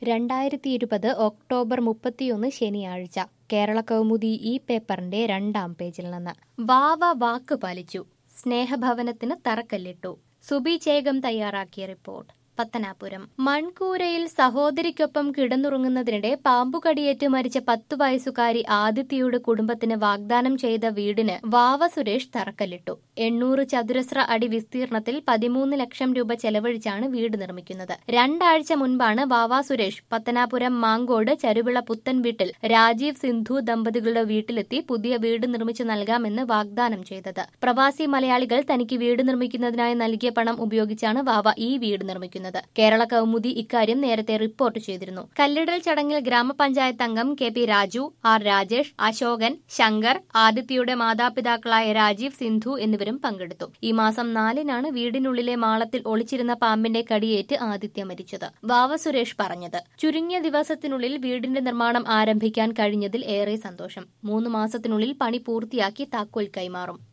രണ്ടായിരത്തി ഇരുപത് ഒക്ടോബർ മുപ്പത്തിയൊന്ന് ശനിയാഴ്ച കേരള കൗമുദി ഈ പേപ്പറിന്റെ രണ്ടാം പേജിൽ നിന്ന് വാവ വാക്ക് പാലിച്ചു സ്നേഹഭവനത്തിന് തറക്കല്ലിട്ടു സുബി ചേകം തയ്യാറാക്കിയ റിപ്പോർട്ട് പത്തനാപുരം മൺകൂരയിൽ സഹോദരിക്കൊപ്പം കിടന്നുറങ്ങുന്നതിനിടെ പാമ്പുകടിയേറ്റ് മരിച്ച പത്തു വയസ്സുകാരി ആദിത്യയുടെ കുടുംബത്തിന് വാഗ്ദാനം ചെയ്ത വീടിന് വാവ സുരേഷ് തറക്കല്ലിട്ടു എണ്ണൂറ് ചതുരശ്ര അടി വിസ്തീർണത്തിൽ പതിമൂന്ന് ലക്ഷം രൂപ ചെലവഴിച്ചാണ് വീട് നിർമ്മിക്കുന്നത് രണ്ടാഴ്ച മുൻപാണ് വാവ സുരേഷ് പത്തനാപുരം മാങ്കോട് ചരുവിള പുത്തൻ വീട്ടിൽ രാജീവ് സിന്ധു ദമ്പതികളുടെ വീട്ടിലെത്തി പുതിയ വീട് നിർമ്മിച്ചു നൽകാമെന്ന് വാഗ്ദാനം ചെയ്തത് പ്രവാസി മലയാളികൾ തനിക്ക് വീട് നിർമ്മിക്കുന്നതിനായി നൽകിയ പണം ഉപയോഗിച്ചാണ് വാവ ഈ വീട് നിർമ്മിക്കുന്നത് കേരള കൗമുദി ഇക്കാര്യം നേരത്തെ റിപ്പോർട്ട് ചെയ്തിരുന്നു കല്ലിടൽ ചടങ്ങിൽ ഗ്രാമപഞ്ചായത്ത് അംഗം K P Raju R Rajesh Ashokan Shankar ആദിത്യയുടെ മാതാപിതാക്കളായ രാജീവ് സിന്ധു എന്നിവരും പങ്കെടുത്തു ഈ മാസം നാലിനാണ് വീടിനുള്ളിലെ മാളത്തിൽ ഒളിച്ചിരുന്ന പാമ്പിന്റെ കടിയേറ്റ് ആദിത്യ മരിച്ചത് വാവ സുരേഷ് പറഞ്ഞത് ചുരുങ്ങിയ ദിവസത്തിനുള്ളിൽ വീടിന്റെ നിർമ്മാണം ആരംഭിക്കാൻ കഴിഞ്ഞതിൽ ഏറെ സന്തോഷം മൂന്ന് മാസത്തിനുള്ളിൽ പണി പൂർത്തിയാക്കി താക്കോൽ കൈമാറും